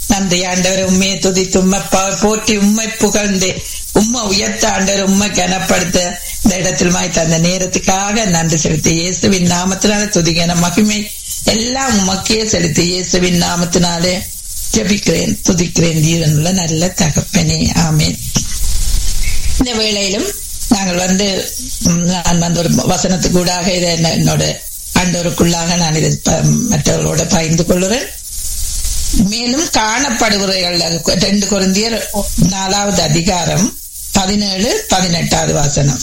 நன்றி ஆண்டவர் உண்மையை துதித்து உண்மை போற்றி உண்மை புகழ்ந்து உண்மை உயர்த்த ஆண்டவர் உண்மை கனப்படுத்த இந்த இடத்தில் மாய் தந்த நேரத்துக்காக நன்றி செலுத்தி இயேசுவின் நாமத்தினால துதிகன மகிமை எல்லாம் உமக்கே செலுத்தி இயேசுவின் நாமத்தினாலே ஜபிக்கிறேன் துதிக்கிறேன் ஜீவனுள்ள நல்ல தகப்பனே ஆமேன் இந்த வேளையிலும் நாங்கள் வந்து நான் வந்து ஒரு வசனத்துக்கூடாக இதை என்னோட ஆண்டவருக்குள்ளாக நான் இதை மற்றவர்களோட பகிர்ந்து கொள்கிறேன் மேலும் காணப்படுகிறவர்கள் ரெண்டு குருந்தியர் நாலாவது அதிகாரம் பதினேழு பதினெட்டாவது வாசனம்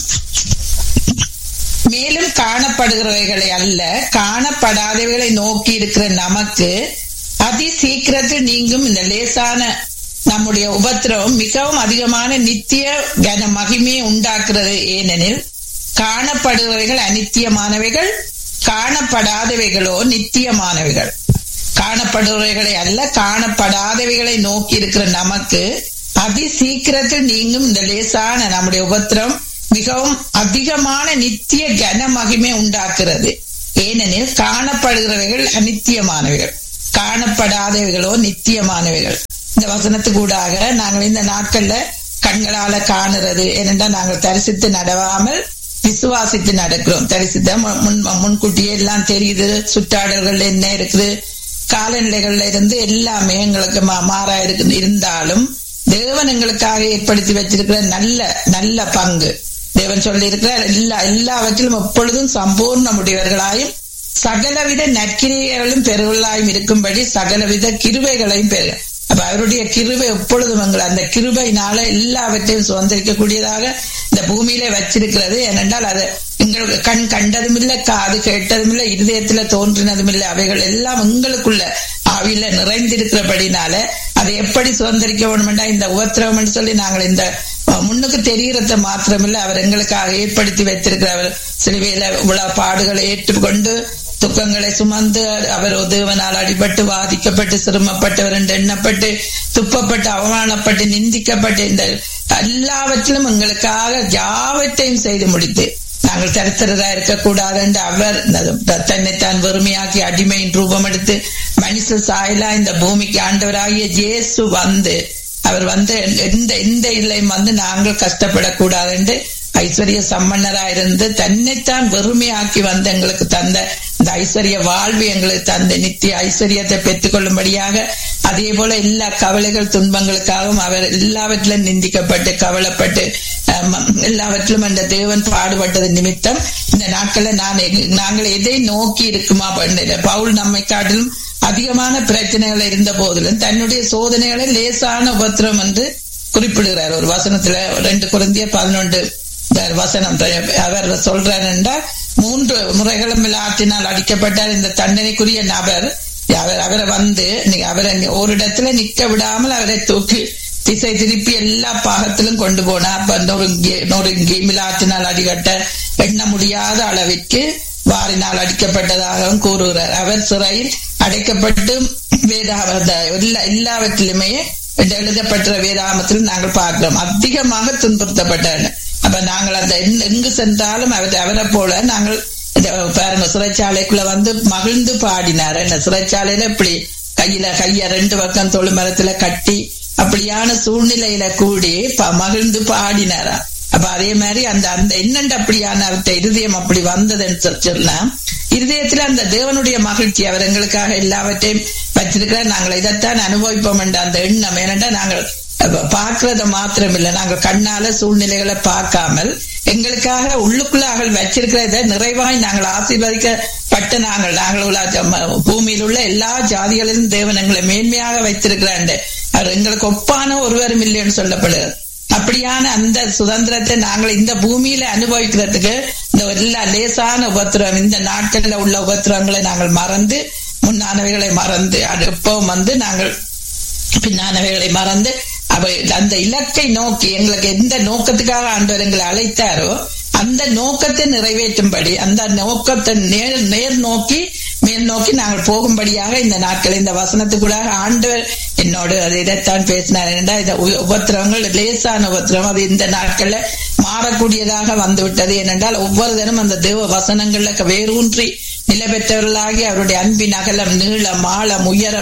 மேலும் காணப்படுகிறவைகளை அல்ல காணப்படாதவைகளை நோக்கி இருக்கிற நமக்கு அதி சீக்கிரத்தில் நீங்கும் இந்த லேசான நம்முடைய உபத்திரவம் மிகவும் அதிகமான நித்திய கன மகிமையை உண்டாக்குறது ஏனெனில் காணப்படுபவைகள் அநித்தியமானவைகள் காணப்படாதவைகளோ நித்தியமானவைகள் காணப்படுபவைகளை அல்ல காணப்படாதவைகளை நோக்கி இருக்கிற நமக்கு அதி சீக்கிரத்தில் நீங்கும் இந்த லேசான நம்முடைய உபத்திரம் மிகவும் அதிகமான நித்திய கன மகிமை உண்டாக்குறது ஏனெனில் காணப்படுகிறவைகள் அநித்தியமானவைகள் காணப்படாதவைகளோ நித்தியமானவைகள் இந்த வசனத்துக்கூடாக நாங்கள் இந்த நாட்கள்ல கண்களால காணுறது ஏனென்றால் நாங்கள் தரிசித்து நடவாமல் விசுவாசித்து நடக்கிறோம் தரிசித்த முன் முன்கூட்டியே எல்லாம் தெரியுது சுற்றாடல்கள் என்ன இருக்குது காலநிலைகள்ல இருந்து எல்லாமே எங்களுக்கு மாறா இருக்கு இருந்தாலும் தேவன் எங்களுக்காக ஏற்படுத்தி வச்சிருக்கிற நல்ல நல்ல பங்கு தேவன் சொல்லி இருக்கிற எல்லா எல்லாவற்றிலும் எப்பொழுதும் சம்பூர்ண முடிவர்களாயும் சகலவித நற்கிரியர்களும் பெருவர்களாயும் இருக்கும்படி சகலவித கிருவைகளையும் பெரு அப்ப அவருடைய கிருவை எப்பொழுதும் எங்கள் அந்த கிருபையினால எல்லாவற்றையும் சுதந்திரிக்கக்கூடியதாக இந்த பூமியில வச்சிருக்கிறது ஏனென்றால் அது எங்களுக்கு கண் கண்டதும் இல்லை காது கேட்டதும் இல்லை இருதயத்துல தோன்றினதும் இல்லை அவைகள் எல்லாம் எங்களுக்குள்ள ஆவியில நிறைந்திருக்கிறபடினால அதை எப்படி சுதந்திரிக்க வேணும்டா இந்த உபத்திரவம் சொல்லி நாங்கள் இந்த முன்னுக்கு தெரிகிறத மாத்திரமில்லை அவர் எங்களுக்காக ஏற்படுத்தி வைத்திருக்கிற அவர் சிலுவையில இவ்வளவு பாடுகளை ஏற்றுக்கொண்டு துக்கங்களை சுமந்து அவர் உதவனால் அடிபட்டு வாதிக்கப்பட்டு சிரமப்பட்டவர் என்று எண்ணப்பட்டு துப்பப்பட்டு அவமானப்பட்டு நிந்திக்கப்பட்டு இந்த எல்லாவற்றிலும் எங்களுக்காக யாவற்றையும் செய்து முடித்து நாங்கள் தரித்திரரா இருக்கக்கூடாது என்று அவர் தன்னைத்தான் வெறுமையாக்கி அடிமையின் ரூபம் எடுத்து மனுஷ சாயலா இந்த பூமிக்கு ஆண்டவராகிய ஜேசு வந்து அவர் வந்து எந்த எந்த இல்லையும் வந்து நாங்கள் கஷ்டப்படக்கூடாது என்று ஐஸ்வர்ய சம்பன்னரா இருந்து தன்னைத்தான் வெறுமையாக்கி வந்து எங்களுக்கு தந்த இந்த ஐஸ்வர்ய வாழ்வு எங்களுக்கு தந்த நித்திய ஐஸ்வர்யத்தை பெற்றுக் கொள்ளும்படியாக அதே போல எல்லா கவலைகள் துன்பங்களுக்காகவும் அவர் எல்லாவற்றிலும் நிந்திக்கப்பட்டு கவலைப்பட்டு எல்லாவற்றிலும் அந்த தேவன் பாடுபட்டது நிமித்தம் இந்த நாட்கள்ல நான் நாங்கள் எதை நோக்கி இருக்குமா பவுல் நம்மை காட்டிலும் அதிகமான பிரச்சனைகள் இருந்த போதிலும் தன்னுடைய சோதனைகளை லேசான உபத்திரம் என்று குறிப்பிடுகிறார் ஒரு வசனத்துல ரெண்டு குழந்தைய பதினொன்று வசனம் அவர் சொல்றார் என்றால் மூன்று முறைகளும் ஆற்றினால் அடிக்கப்பட்டார் இந்த தண்டனைக்குரிய நபர் அவர் அவரை வந்து அவரை ஒரு இடத்துல நிக்க விடாமல் அவரை தூக்கி திசை திருப்பி எல்லா பாகத்திலும் கொண்டு போனா அப்ப நொறுங்கி மிலாற்றினால் அடிகட்ட எண்ண முடியாத அளவிற்கு வாரினால் அடிக்கப்பட்டதாகவும் கூறுகிறார் அவர் சிறையில் அடைக்கப்பட்டு வேதாவத எல்லா எல்லாவற்றிலுமே எழுதப்பட்ட வேதாமத்தில் நாங்கள் பார்க்கிறோம் அதிகமாக துன்புறுத்தப்பட்டார் அப்ப நாங்கள் அந்த எங்கு சென்றாலும் அவர் அவரை போல நாங்கள் பாருங்க சிறைச்சாலைக்குள்ள வந்து மகிழ்ந்து பாடினார் என்ன சிறைச்சாலையில இப்படி கையில கைய ரெண்டு பக்கம் தொழு மரத்துல கட்டி அப்படியான சூழ்நிலையில கூடி மகிழ்ந்து பாடினாரா அப்ப அதே மாதிரி அந்த அந்த என்னண்டு அப்படியான அவர்த்த இருதயம் அப்படி வந்ததுன்னு சொன்னா இருதயத்துல அந்த தேவனுடைய மகிழ்ச்சி அவர் எங்களுக்காக எல்லாவற்றையும் வச்சிருக்கிறார் நாங்கள் இதைத்தான் அனுபவிப்போம் என்ற அந்த எண்ணம் ஏனென்றா நாங்கள் பார்க்கறத மாத்திரம் இல்லை நாங்கள் கண்ணால சூழ்நிலைகளை பார்க்காமல் எங்களுக்காக உள்ளுக்குள்ளாக வச்சிருக்கிறத நிறைவாய் நாங்கள் ஆசீர்வதிக்கப்பட்ட நாங்கள் நாங்கள் பூமியில் உள்ள எல்லா ஜாதிகளிலும் தேவன் எங்களை மேன்மையாக வைத்திருக்கிறாண்டு அவர் எங்களுக்கு ஒப்பான ஒருவரும் இல்லைன்னு சொல்லப்படுகிறது அப்படியான அந்த சுதந்திரத்தை நாங்கள் இந்த பூமியில அனுபவிக்கிறதுக்கு இந்த எல்லா லேசான உபத்திரம் இந்த நாட்களில் உள்ள உபத்திரங்களை நாங்கள் மறந்து முன்னானவைகளை மறந்து எப்பவும் வந்து நாங்கள் பின்னானவைகளை மறந்து அவை அந்த இலக்கை நோக்கி எங்களுக்கு எந்த நோக்கத்துக்காக ஆண்டவர் எங்களை அழைத்தாரோ அந்த நோக்கத்தை நிறைவேற்றும்படி அந்த நோக்கத்தை நேர் நேர் நோக்கி மேல் நோக்கி நாங்கள் போகும்படியாக இந்த நாட்கள் இந்த வசனத்துக்கூடாக ஆண்டவர் என்னோடு அதை இதைத்தான் பேசினார் என்றால் இந்த உபத்திரவங்கள் லேசான உபத்திரவம் அது இந்த நாட்கள்ல மாறக்கூடியதாக வந்துவிட்டது ஏனென்றால் ஒவ்வொரு தினம் அந்த தேவ வசனங்கள்ல வேரூன்றி நிலை பெற்றவர்களாகி அவருடைய அன்பின் அகலம் நீளம் ஆழம் உயரம்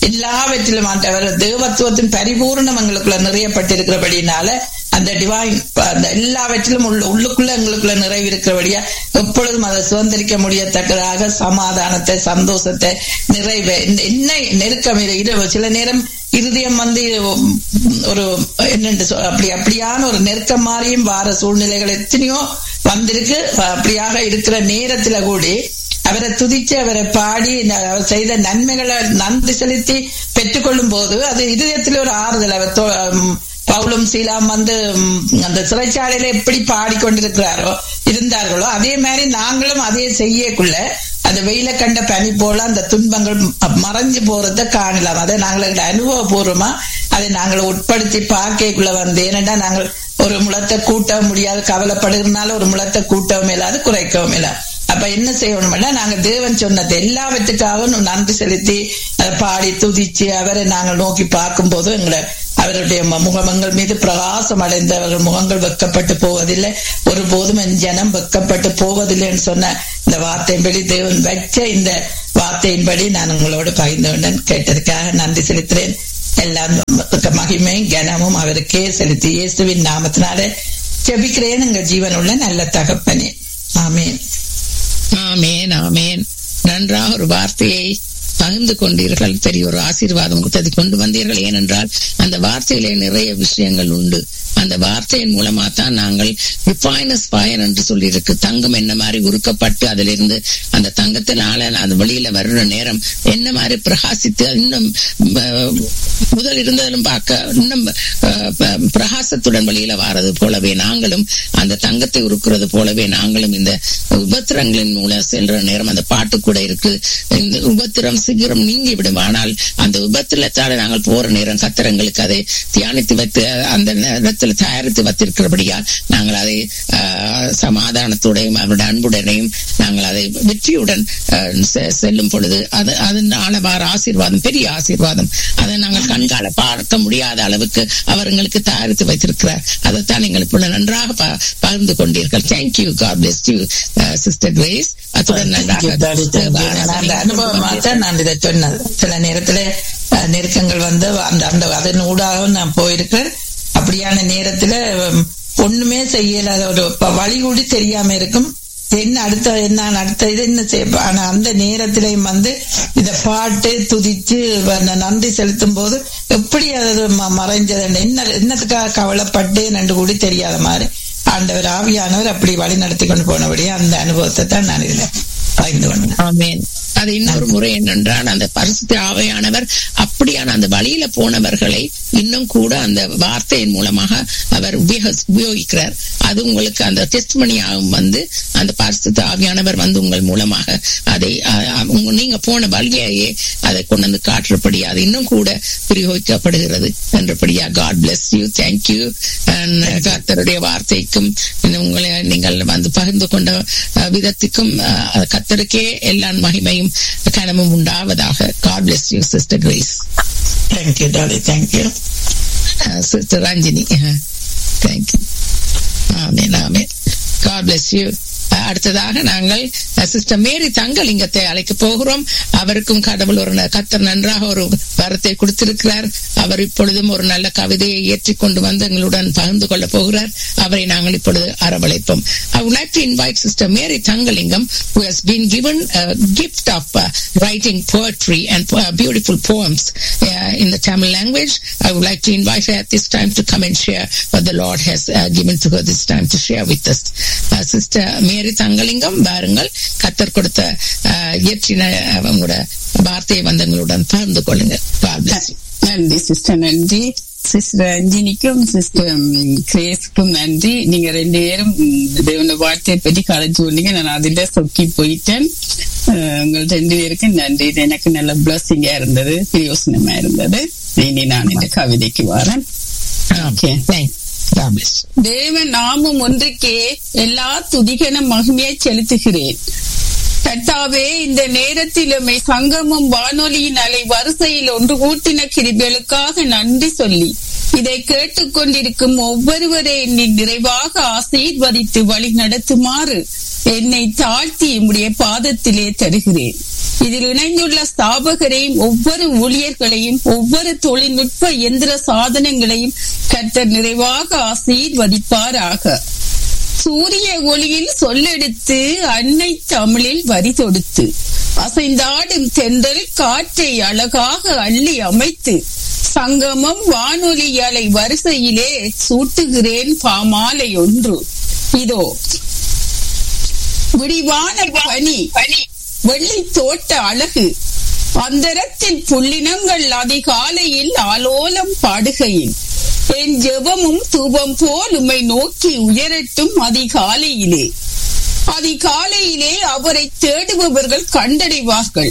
எல்லாவற்றிலும் ஆண்டவர் தேவத்துவத்தின் பரிபூர்ணம் எங்களுக்குள்ள நிறையப்பட்டிருக்கிறபடினால அந்த டிவைன் அந்த எல்லாவற்றிலும் உள்ள உள்ளுக்குள்ள எங்களுக்குள்ள நிறைவு இருக்கிறபடியா எப்பொழுதும் அதை சுதந்திரிக்க முடியத்தக்கதாக சமாதானத்தை சந்தோஷத்தை நிறைவு என்ன நெருக்கம் இரவு சில நேரம் இருதயம் வந்து ஒரு என்னென்று அப்படி அப்படியான ஒரு நெருக்கம் மாறியும் வார சூழ்நிலைகள் எத்தனையோ வந்திருக்கு அப்படியாக இருக்கிற நேரத்துல கூடி அவரை துதிச்சு அவரை பாடி அவர் செய்த நன்மைகளை நன்றி செலுத்தி பெற்றுக்கொள்ளும் போது அது இதயத்தில் ஒரு ஆறுதல் அவர் பவுலும் சீலாம் வந்து அந்த சிறைச்சாலையில எப்படி பாடிக்கொண்டிருக்கிறாரோ இருந்தார்களோ அதே மாதிரி நாங்களும் அதே செய்யக்குள்ள அந்த வெயில கண்ட பனி போல அந்த துன்பங்கள் மறைஞ்சு போறத காணலாம் அதை நாங்கள் அனுபவபூர்வமா அதை நாங்கள் உட்படுத்தி பார்க்கக்குள்ள வந்து ஏனென்றா நாங்கள் ஒரு முளத்தை கூட்ட முடியாது கவலைப்படுகிறதுனால ஒரு முளத்தை கூட்டவும் இல்லாது குறைக்கவும் இல்லாது அப்ப என்ன செய்யணும்னா நாங்க தேவன் சொன்னது எல்லாவற்றுக்காகவும் நன்றி செலுத்தி அதை பாடி துதிச்சு அவரை நாங்கள் நோக்கி பார்க்கும் போது எங்களை அவருடைய முகமங்கள் மீது பிரகாசம் அடைந்தவர்கள் முகங்கள் வெக்கப்பட்டு போவதில்லை ஒருபோதும் என் ஜனம் வெக்கப்பட்டு போவதில்லைன்னு சொன்ன இந்த வார்த்தையின்படி தேவன் வச்ச இந்த வார்த்தையின்படி நான் உங்களோடு பகிர்ந்து கொண்டேன் கேட்டதுக்காக நன்றி செலுத்துறேன் எல்லாம் மகிமையும் கனமும் அவருக்கே செலுத்தி இயேசுவின் நாமத்தினால ஜெபிக்கிறேன் எங்கள் ஜீவனுள்ள நல்ல தகப்பனே ஆமேன் ஆமேன் ஆமேன் நன்றாக ஒரு வார்த்தையை பகிர்ந்து கொண்டீர்கள் பெரிய ஒரு ஆசீர்வாதம் கொடுத்தது கொண்டு வந்தீர்கள் ஏனென்றால் அந்த வார்த்தையிலே நிறைய விஷயங்கள் உண்டு அந்த வார்த்தையின் மூலமா தான் நாங்கள் ரிஃபைனஸ் பயன் என்று சொல்லியிருக்கு தங்கம் என்ன மாதிரி உருக்கப்பட்டு அதிலிருந்து அந்த தங்கத்தினால அது வெளியில வர்ற நேரம் என்ன மாதிரி பிரகாசித்து இன்னும் முதல் இருந்ததிலும் பார்க்க இன்னும் பிரகாசத்துடன் வெளியில வாரது போலவே நாங்களும் அந்த தங்கத்தை உருக்குறது போலவே நாங்களும் இந்த உபத்திரங்களின் மூலம் சென்ற நேரம் அந்த பாட்டு கூட இருக்கு இந்த உபத்திரம் சீக்கிரம் நீங்கி விடும் ஆனால் அந்த உபத்திரத்தால நாங்கள் போற நேரம் கத்திரங்களுக்கு அதை தியானித்து வைத்து அந்த நேரத்தில் தயாரித்து வைத்திருக்கிறபடியால் நாங்கள் அதை சமாதானத்துடையும் அவருடைய அன்புடனையும் நாங்கள் அதை வெற்றியுடன் செல்லும் பொழுது அது அதனால வார ஆசீர்வாதம் பெரிய ஆசீர்வாதம் அதை நாங்கள் கண்கால பார்க்க முடியாத அளவுக்கு அவர் எங்களுக்கு தயாரித்து வைத்திருக்கிறார் அதைத்தான் நீங்கள் இப்பொழுது நன்றாக பகிர்ந்து கொண்டீர்கள் thank you God bless you sister Grace அத்துடன் அனுபவமாக நான் இதை சொன்னது சில நேரத்துல நெருக்கங்கள் வந்து அந்த அந்த அதன் ஊடாக நான் போயிருக்கிறேன் அப்படியான நேரத்துல ஒண்ணுமே செய்யலாத ஒரு வழி கூடி தெரியாம இருக்கும் என்ன அடுத்த என்ன அடுத்த இது என்ன செய்ய ஆனா அந்த நேரத்திலையும் வந்து இத பாட்டு துதிச்சு நன்றி செலுத்தும் போது எப்படி அது மறைஞ்சது என்ன என்னத்துக்காக கவலைப்பட்டு நன்று கூடி தெரியாத மாதிரி ஆண்டவர் ஆவியானவர் அப்படி வழி நடத்தி கொண்டு போனபடியே அந்த அனுபவத்தை தான் நான் இதுல பகிர்ந்து கொண்டேன் அது இன்னொரு முறை என்னென்றால் அந்த பரிசுத்த ஆவையானவர் அப்படியான அந்த வழியில போனவர்களை இன்னும் கூட அந்த வார்த்தையின் மூலமாக அவர் உபயோகிக்கிறார் அது உங்களுக்கு அந்த டெஸ்ட் மணியாகவும் வந்து அந்த பரிசுத்த ஆவியானவர் வந்து உங்கள் மூலமாக அதை நீங்க போன வழியையே அதை கொண்டு வந்து காட்டுறபடி அது இன்னும் கூட பிரயோகிக்கப்படுகிறது என்றபடியா காட் பிளஸ் யூ தேங்க்யூ கத்தருடைய வார்த்தைக்கும் உங்களை நீங்கள் வந்து பகிர்ந்து கொண்ட விதத்துக்கும் கத்தருக்கே எல்லா மகிமையும் கனமும் உண்டாவதாக God bless you sister Grace thank you Dolly thank you sister Ranjini thank you amen amen God bless you அடுத்ததாக நாங்கள் சிஸ்டர் மேரி தங்கலிங்கத்தை அழைக்க போகிறோம் அவருக்கும் கடவுள் ஒரு கத்தர் நன்றாக ஒரு வரத்தை கொடுத்திருக்கிறார் அவர் இப்பொழுதும் ஒரு நல்ல கவிதையை ஏற்றி கொண்டு வந்து எங்களுடன் பகிர்ந்து கொள்ள போகிறார் அவரை நாங்கள் இப்பொழுது அரவழைப்போம் I would like to invite Sister Mary Thangalingam, who has been given a gift of uh, writing poetry and uh, beautiful poems uh, in the Tamil language. I would like to invite her at this time to come and share what the Lord has uh, given to her this time to share with us. Uh, Sister Mary தங்கலிங்கம் பாருங்கள் கத்தர் கொடுத்த இயற்றின அவங்களோட வார்த்தையை வந்தங்களுடன் பகிர்ந்து கொள்ளுங்க நன்றி sister நன்றி sister அஞ்சினிக்கும் sister கிரேஸ்க்கும் நன்றி நீங்க ரெண்டு பேரும் தேவன வார்த்தையை பற்றி கலைச்சு சொன்னீங்க நான் அதுல சொக்கி போயிட்டேன் உங்கள் ரெண்டு பேருக்கும் நன்றி இது எனக்கு நல்ல பிளஸிங்கா இருந்தது பிரயோசனமா இருந்தது இனி நான் இந்த கவிதைக்கு வரேன் ஓகே தேவன் நாமும் ஒன்றுக்கே எல்லா துதிகன மகிமையை செலுத்துகிறேன் கர்த்தாவே இந்த நேரத்திலுமே சங்கமும் வானொலியின் அலை வரிசையில் ஒன்று கூட்டின கிருபிகளுக்காக நன்றி சொல்லி இதை கேட்டுக்கொண்டிருக்கும் ஒவ்வொருவரை என்னை நிறைவாக ஆசீர்வதித்து வழி நடத்துமாறு என்னை தாழ்த்தி என்னுடைய பாதத்திலே தருகிறேன் இதில் இணைந்துள்ள ஸ்தாபகரையும் ஒவ்வொரு ஊழியர்களையும் ஒவ்வொரு தொழில்நுட்ப எந்திர சாதனங்களையும் கர்த்தர் நிறைவாக ஆசீர்வதிப்பாராக சூரிய ஒளியில் சொல்லெடுத்து அன்னை தமிழில் வரி தொடுத்து அசைந்தாடும் தென்றல் காற்றை அழகாக அள்ளி அமைத்து சங்கமம் வானொலி அலை வரிசையிலே சூட்டுகிறேன் பாமாலை ஒன்று இதோ விடிவான பனி வெள்ளி தோட்ட அழகு அந்தரத்தில் புள்ளினங்கள் அதிகாலையில் ஆலோலம் பாடுகையில் என் ஜெபமும் தூபம் போல் உம்மை நோக்கி உயரட்டும் அதிகாலையிலே அதிகாலையிலே அவரை தேடுபவர்கள் கண்டடைவார்கள்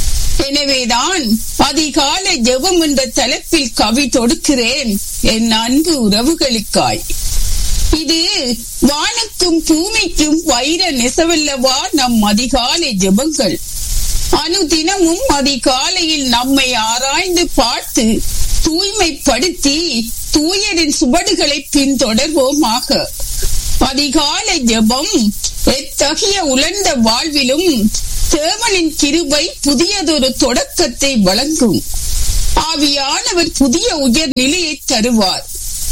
எனவேதான் அதிகாலை ஜெபம் என்ற தலைப்பில் கவி தொடுக்கிறேன் என் அன்பு உறவுகளுக்காய் இது வானுக்கும் பூமிக்கும் வைர நெசவல்லவா நம் அதிகாலை ஜெபங்கள் அனுதினமும் அதிகாலையில் நம்மை ஆராய்ந்து பார்த்து தூய்மைப்படுத்தி தூயரின் சுவடுகளை பின்தொடர்வோமாக அதிகாலை ஜெபம் எத்தகைய உலர்ந்த வாழ்விலும் தேவனின் கிருபை புதியதொரு தொடக்கத்தை வழங்கும் ஆவியானவர் புதிய உயர் நிலையை தருவார்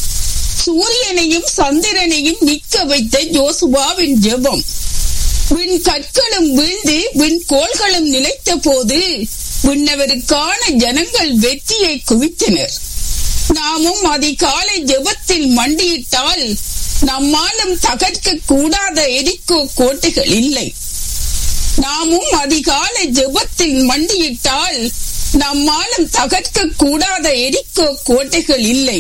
சூரியனையும் சந்திரனையும் நிற்க வைத்த ஜோசுவாவின் ஜெபம் விண் கற்களும் வீழ்ந்து விண் கோள்களும் நிலைத்த போது விண்ணவருக்கான ஜனங்கள் வெற்றியை குவித்தனர் நாமும் அதிகாலை ஜெபத்தில் மண்டியிட்டால் நம்மாலும் தகர்க்க கூடாத எரிக்கோ கோட்டைகள் இல்லை நாமும் அதிகாலை ஜெபத்தில் மண்டியிட்டால் நம்மாலும் தகர்க்க கூடாத எரிக்கோ கோட்டைகள் இல்லை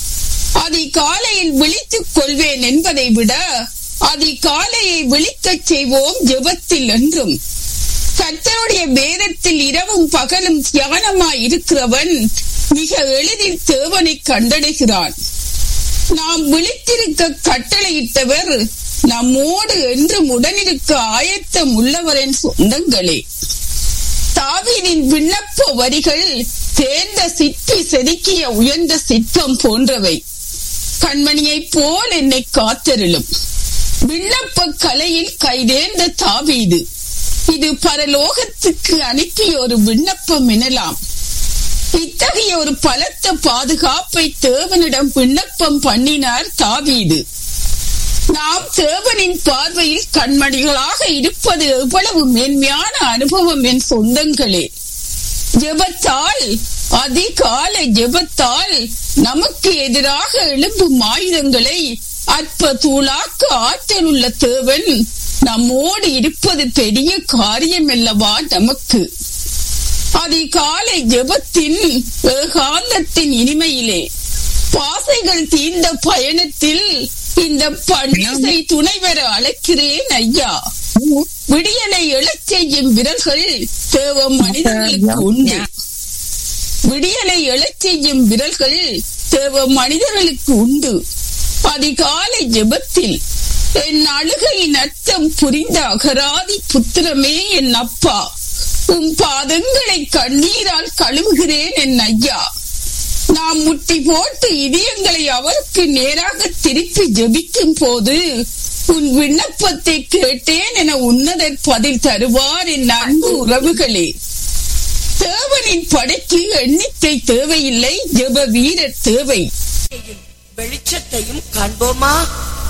அதிகாலையில் விழித்துக் கொள்வேன் என்பதை விட அதிகாலையை விழிக்கச் செய்வோம் ஜெபத்தில் என்றும் கர்த்தருடைய வேதத்தில் இரவும் பகலும் தியானமாய் இருக்கிறவன் மிக எளிதில் தேவனை கண்டடைகிறான் நாம் விழித்திருக்க கட்டளையிட்டவர் நம்மோடு என்றும் உடனிருக்க ஆயத்தம் உள்ளவரின் சொந்தங்களே தாவீதின் விண்ணப்ப வரிகள் தேர்ந்த சிற்பி செதுக்கிய உயர்ந்த சிற்பம் போன்றவை கண்மணியைப் போல் என்னை காத்தருளும் விண்ணப்ப கலையில் கைதேர்ந்த தாவீது இது பரலோகத்துக்கு அனுப்பிய ஒரு விண்ணப்பம் எனலாம் இத்தகைய ஒரு பலத்த பாதுகாப்பை தேவனிடம் விண்ணப்பம் பண்ணினார் தாவீது நாம் தேவனின் பார்வையில் கண்மணிகளாக இருப்பது எவ்வளவு மேன்மையான அனுபவம் என் சொந்தங்களே ஜெபத்தால் அதிகால ஜெபத்தால் நமக்கு எதிராக எழும்பும் ஆயுதங்களை அற்ப தூளாக்க ஆற்றல் உள்ள தேவன் நம்மோடு இருப்பது பெரிய காரியம் அல்லவா நமக்கு அதிகாலை ஜெபத்தின் ஏகாந்தத்தின் இனிமையிலே பாசைகள் தீர்ந்த பயணத்தில் இந்த பண்டிசை துணை பெற அழைக்கிறேன் ஐயா விடியலை எழச் செய்யும் விரல்கள் தேவ மனிதர்களுக்கு உண்டு விடியலை எழச் செய்யும் விரல்கள் தேவ மனிதர்களுக்கு உண்டு அதிகாலை ஜெபத்தில் என் அழுகையின் அர்த்தம் புரிந்த அகராதி புத்திரமே என் அப்பா உன் பாதங்களை கண்ணீரால் கழுவுகிறேன் என் ஐயா நாம் முட்டி போட்டு இதயங்களை அவருக்கு நேராக திருப்பி ஜெபிக்கும் போது உன் விண்ணப்பத்தை கேட்டேன் என உன்னதர் பதில் தருவார் என் அன்பு உறவுகளே தேவனின் படைக்கு எண்ணிக்கை தேவையில்லை ஜெப வீரர் தேவை வெளிச்சத்தையும் காண்போமா